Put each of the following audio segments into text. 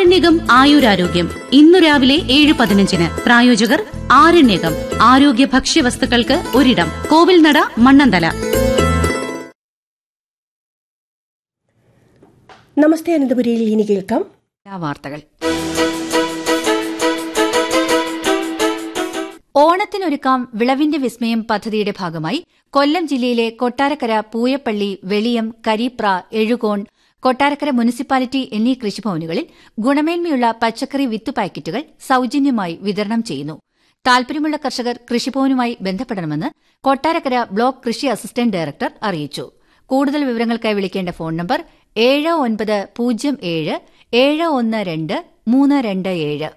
ആരണ്യകം ആയുരാരോഗ്യം ഇന്നു രാവിലെ ഏഴ് പതിനഞ്ചിന് പ്രായോജകർ ആരണ്യകം ആരോഗ്യ ഭക്ഷ്യവസ്തുക്കൾക്ക് ഒരിടം കോവിൽനട മണ്ണന്തല നമസ്തേ അനന്തപുരിയിൽ ഇനി കേൾക്കാം വാർത്തകൾ ഓണത്തിനൊരുക്കാം വിളവിന്റെ വിസ്മയം പദ്ധതിയുടെ ഭാഗമായി കൊല്ലം ജില്ലയിലെ കൊട്ടാരക്കര പൂയപ്പള്ളി വെളിയം കരീപ്ര എഴുകോൺ കൊട്ടാരക്കര മുനിസിപ്പാലിറ്റി എന്നീ കൃഷിഭവനുകളിൽ ഗുണമേന്മയുള്ള പച്ചക്കറി വിത്ത് പാക്കറ്റുകൾ സൌജന്യമായി വിതരണം ചെയ്യുന്നു താൽപര്യമുള്ള കർഷകർ കൃഷിഭവനുമായി ബന്ധപ്പെടണമെന്ന് കൊട്ടാരക്കര ബ്ലോക്ക് കൃഷി അസിസ്റ്റന്റ് ഡയറക്ടർ അറിയിച്ചു കൂടുതൽ വിവരങ്ങൾക്കായി വിളിക്കേണ്ട ഫോൺ നമ്പർ ഏഴ് ഒൻപത് പൂജ്യം ഏഴ് ഏഴ് ഒന്ന് രണ്ട് മൂന്ന് രണ്ട് ഏഴ്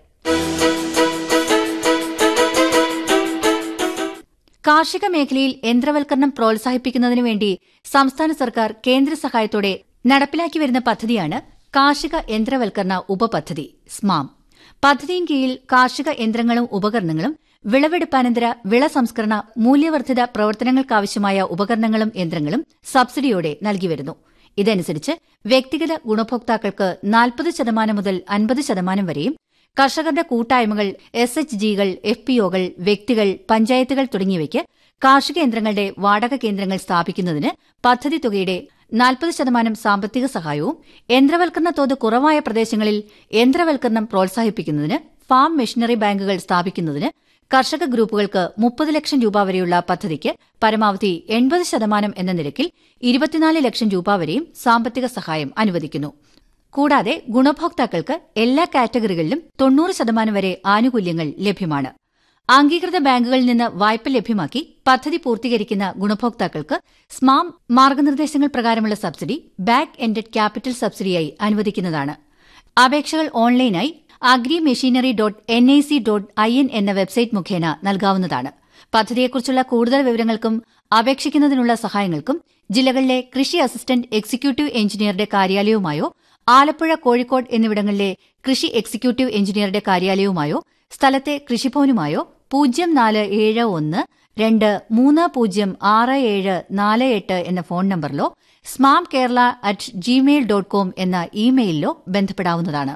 കാർഷിക മേഖലയിൽ യന്ത്രവൽക്കരണം പ്രോത്സാഹിപ്പിക്കുന്നതിനു വേണ്ടി സംസ്ഥാന സർക്കാർ കേന്ദ്ര സഹായത്തോടെ നടപ്പിലാക്കി വരുന്ന പദ്ധതിയാണ് കാർഷിക യന്ത്രവൽക്കരണ ഉപപദ്ധതി സ്മാം പദ്ധതിயின் കീഴിൽ കാർഷിക യന്ത്രങ്ങളും ഉപകരണങ്ങളും വിളവെടുപ്പാനന്തര വിള സംസ്കരണ മൂല്യവർദ്ധിത പ്രവർത്തനങ്ങൾക്കാവശ്യമായ ഉപകരണങ്ങളും യന്ത്രങ്ങളും സബ്സിഡിയോടെ നൽകിവരുന്നു ഇതനുസരിച്ച് വ്യക്തിഗത ഗുണഭോക്താക്കൾക്ക് നാൽപ്പത് ശതമാനം മുതൽ അൻപത് ശതമാനം വരെയും കർഷകരുടെ കൂട്ടായ്മകൾ എസ് എച്ച് ജികൾ എഫ് പി ഒകൾ വ്യക്തികൾ പഞ്ചായത്തുകൾ തുടങ്ങിയവയ്ക്ക് കാർഷിക യന്ത്രങ്ങളുടെ വാടക കേന്ദ്രങ്ങൾ സ്ഥാപിക്കുന്നതിന് പദ്ധതി തുകയുടെ നാൽപ്പത് ശതമാനം സാമ്പത്തിക സഹായവും യന്ത്രവൽക്കരണ തോത് കുറവായ പ്രദേശങ്ങളിൽ യന്ത്രവൽക്കരണം പ്രോത്സാഹിപ്പിക്കുന്നതിന് ഫാം മെഷീനറി ബാങ്കുകൾ സ്ഥാപിക്കുന്നതിന് കർഷക ഗ്രൂപ്പുകൾക്ക് മുപ്പത് ലക്ഷം രൂപ വരെയുള്ള പദ്ധതിക്ക് പരമാവധി എൺപത് ശതമാനം എന്ന നിരക്കിൽ ഇരുപത്തിനാല് ലക്ഷം രൂപ വരെയും സാമ്പത്തിക സഹായം അനുവദിക്കുന്നു കൂടാതെ ഗുണഭോക്താക്കൾക്ക് എല്ലാ കാറ്റഗറികളിലും തൊണ്ണൂറ് ശതമാനം വരെ ആനുകൂല്യങ്ങൾ ലഭ്യമാണ് അംഗീകൃത ബാങ്കുകളിൽ നിന്ന് വായ്പ ലഭ്യമാക്കി പദ്ധതി പൂർത്തീകരിക്കുന്ന ഗുണഭോക്താക്കൾക്ക് സ്മാം മാർഗനിർദ്ദേശങ്ങൾ പ്രകാരമുള്ള സബ്സിഡി ബാക്ക് എൻഡഡ് ക്യാപിറ്റൽ സബ്സിഡിയായി അനുവദിക്കുന്നതാണ് അപേക്ഷകൾ ഓൺലൈനായി agri machinery dot N I C dot I N എന്ന വെബ്സൈറ്റ് മുഖേന നൽകാവുന്നതാണ് പദ്ധതിയെക്കുറിച്ചുള്ള കൂടുതൽ വിവരങ്ങൾക്കും അപേക്ഷിക്കുന്നതിനുള്ള സഹായങ്ങൾക്കും ജില്ലകളിലെ കൃഷി അസിസ്റ്റന്റ് എക്സിക്യൂട്ടീവ് എഞ്ചിനീയറുടെ കാര്യാലയവുമായോ ആലപ്പുഴ കോഴിക്കോട് എന്നിവിടങ്ങളിലെ കൃഷി എക്സിക്യൂട്ടീവ് എഞ്ചിനീയറുടെ കാര്യാലയവുമായോ സ്ഥലത്തെ കൃഷിഭവനുമായോ പൂജ്യം നാല് ഏഴ് ഒന്ന് രണ്ട് മൂന്ന് പൂജ്യം ആറ് ഏഴ് നാല് എട്ട് എന്ന ഫോൺ നമ്പറിലോ SMAM Kerala at Gmail dot com എന്ന ഇമെയിലിലോ ബന്ധപ്പെടാവുന്നതാണ്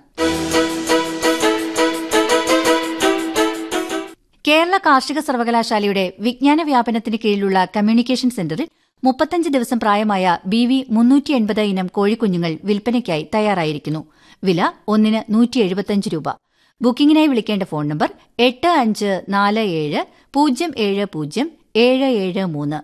കേരള കാർഷിക സർവകലാശാലയുടെ വിജ്ഞാന വ്യാപനത്തിന് കീഴിലുള്ള കമ്മ്യൂണിക്കേഷൻ സെന്ററിൽ മുപ്പത്തഞ്ച് ദിവസം പ്രായമായ ബി വി മുന്നൂറ്റി എൺപത് ഇനം കോഴിക്കുഞ്ഞുങ്ങൾ വിൽപ്പനയ്ക്കായി തയ്യാറായിരിക്കുന്നു വില ഒന്നിന് നൂറ്റി എഴുപത്തിയഞ്ച് രൂപ ബുക്കിംഗിനായി വിളിക്കേണ്ട ഫോൺ നമ്പർ എട്ട് അഞ്ച് നാല് ഏഴ് പൂജ്യം ഏഴ് പൂജ്യം ഏഴ് ഏഴ് മൂന്ന്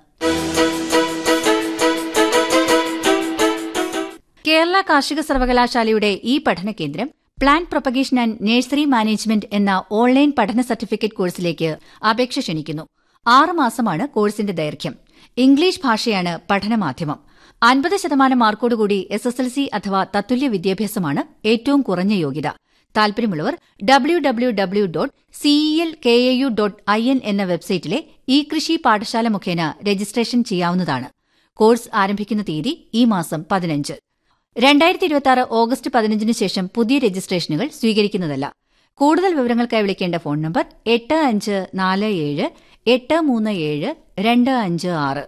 കേരള കാർഷിക സർവകലാശാലയുടെ ഈ പഠന കേന്ദ്രം plant propagation and nursery management എന്ന ഓൺലൈൻ പഠന സർട്ടിഫിക്കറ്റ് കോഴ്സിലേക്ക് അപേക്ഷ ക്ഷണിക്കുന്നു ആറ് മാസമാണ് കോഴ്സിന്റെ ദൈർഘ്യം ഇംഗ്ലീഷ് ഭാഷയാണ് പഠനമാധ്യമം അൻപത് ശതമാനം മാർക്കോടുകൂടി എസ് എസ് എൽ സി അഥവാ തത്തുല്യ വിദ്യാഭ്യാസമാണ് ഏറ്റവും കുറഞ്ഞ യോഗ്യത താൽപര്യമുള്ളവർ W W W dot C E L K A U dot I N എന്ന വെബ്സൈറ്റിലെ ഇ കൃഷി പാഠശാല മുഖേന രജിസ്ട്രേഷൻ ചെയ്യാവുന്നതാണ് കോഴ്സ് ആരംഭിക്കുന്ന തീയതി ഈ മാസം പതിനഞ്ച് രണ്ടായിരത്തി ഇരുപത്തിയാറ് ഓഗസ്റ്റ് പതിനഞ്ചിന് ശേഷം പുതിയ രജിസ്ട്രേഷനുകൾ സ്വീകരിക്കുന്നതല്ല കൂടുതൽ വിവരങ്ങൾക്കായി വിളിക്കേണ്ട ഫോൺ നമ്പർ എട്ട് അഞ്ച് നാല് ഏഴ് എട്ട് മൂന്ന് ഏഴ് രണ്ട് അഞ്ച് ആറ്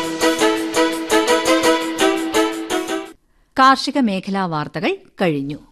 കാർഷിക മേഖലാ വാർത്തകൾ കഴിഞ്ഞു